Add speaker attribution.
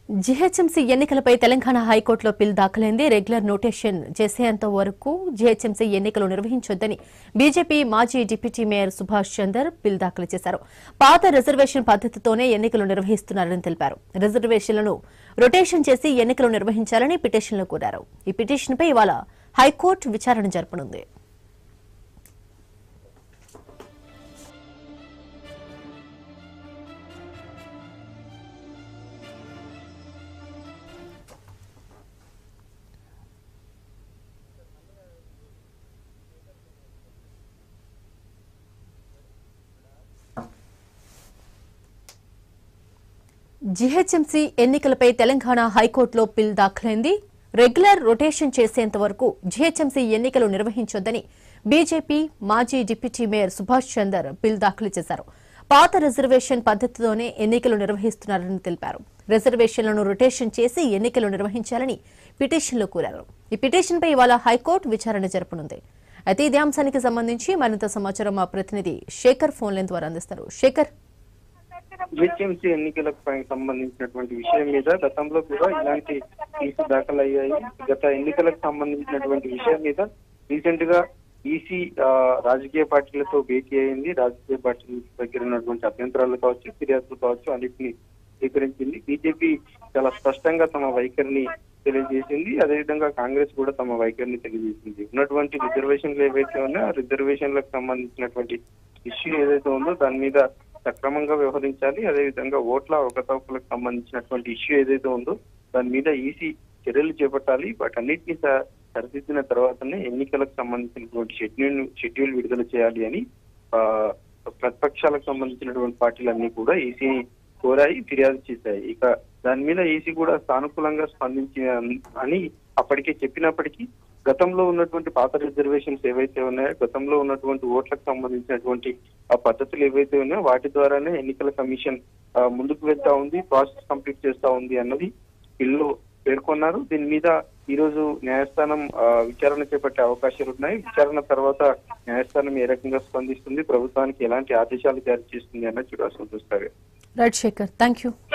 Speaker 1: GHMC ఎన్నికలపై తెలంగాణ హైకోర్టులో పిల్ దాఖలైంది రెగ్యులర్ నోటేషన్ చేసేంత వరకు జీహెచ్ఎంసీ ఎన్నికలు నిర్వహించొద్దని బీజేపీ మాజీ deputy mayor Subhash Chander PIL దాఖలు చేశారు పాత రిజర్వేషన్ పద్దతితోనే ఎన్నికలు నిర్వహిస్తున్నారని తెలిపారు రిజర్వేషన్లను రొటేషన్ చేసి ఎన్నికలు నిర్వహించాలని పిటిషన్లో కోరారు ఈ పిటిషన్పై ఇవాళ హైకోర్టు విచారణ జరపనుంది జీహెచ్ఎంసీ ఎన్నికలపై తెలంగాణ హైకోర్టులో పిల్ దాఖలైంది రెగ్యులర్ రొటేషన్ చేసేంత వరకు జీహెచ్ఎంసీ ఎన్నికలు నిర్వహించొద్దని బీజేపీ మాజీ deputy mayor Subhash Chander PIL దాఖలు చేశారు పాత రిజర్వేషన్ పద్దతితోనే ఎన్నికలు నిర్వహిస్తున్నారని తెలిపారు రిజర్వేషన్లను రొటేషన్ చేసి ఎన్నికలు నిర్వహించాలని పిటిషన్లో కోరారు ఈ పిటిషన్పై ఇవాళ హైకోర్టు విచారణ జరపనుంది అయితే ఇదే అంశానికి సంబంధించి మరింత సమాచారం మా ప్రతినిధి శేఖర్ ఫోన్ లైన్ ద్వారా అందిస్తారు శేఖర్
Speaker 2: జిహెచ్ఎంసీ ఎన్నికలకు పై సంబంధించినటువంటి విషయం మీద గతంలో కూడా ఇలాంటి కేసు దాఖలయ్యాయి గత ఎన్నికలకు సంబంధించినటువంటి విషయం మీద రీసెంట్ గా ఈసీ రాజకీయ పార్టీలతో భేటీ అయింది రాజకీయ పార్టీల దగ్గర ఉన్నటువంటి అభ్యంతరాలు కావచ్చు ఫిర్యాదులు కావచ్చు అన్నింటినీ స్వీకరించింది బీజేపీ చాలా స్పష్టంగా తమ వైఖరిని తెలియజేసింది అదేవిధంగా కాంగ్రెస్ కూడా తమ వైఖరిని తెలియజేసింది ఉన్నటువంటి రిజర్వేషన్లు ఏవైతే ఉన్నాయో ఆ రిజర్వేషన్లకు సంబంధించినటువంటి ఇష్యూ ఏదైతే ఉందో దాని మీద సక్రమంగా వ్యవహరించాలి అదేవిధంగా ఓట్ల అవకతవకలకు సంబంధించినటువంటి ఇష్యూ ఏదైతే ఉందో దాని మీద ఈసీ చర్యలు చేపట్టాలి వాటన్నిటిని స- సరిదిద్దిన తర్వాతనే ఎన్నికలకు సంబంధించినటువంటి షెడ్యూల్ షెడ్యూల్ విడుదల చేయాలి అని ఆ, ప్రతిపక్షాలకు సంబంధించినటువంటి పార్టీలన్నీ కూడా ఈసీని కోరాయి ఫిర్యాదు చేశాయి ఇక దాని మీద ఈసీ కూడా సానుకూలంగా స్పందించి అని అప్పటికే చెప్పినప్పటికీ గతంలో ఉన్నటువంటి పాత రిజర్వేషన్స్ ఏవైతే ఉన్నాయో గతంలో ఉన్నటువంటి ఓట్లకు సంబంధించినటువంటి ఆ పద్ధతులు ఏవైతే ఉన్నాయో వాటి ద్వారానే ఎన్నికల కమిషన్ ఆ, ముందుకు వెళ్తా ఉంది ప్రాసెస్ కంప్లీట్ చేస్తా ఉంది అన్నది బిల్లు పేర్కొన్నారు దీని మీద ఈ రోజు న్యాయస్థానం ఆ, విచారణ చేపట్టే అవకాశాలు ఉన్నాయి విచారణ తర్వాత న్యాయస్థానం ఏ రకంగా స్పందిస్తుంది ప్రభుత్వానికి ఎలాంటి ఆదేశాలు జారీ చేస్తుంది అన్నది చూడాల్సి ఉంటుంది
Speaker 1: రైట్ శేఖర్ థ్యాంక్ యూ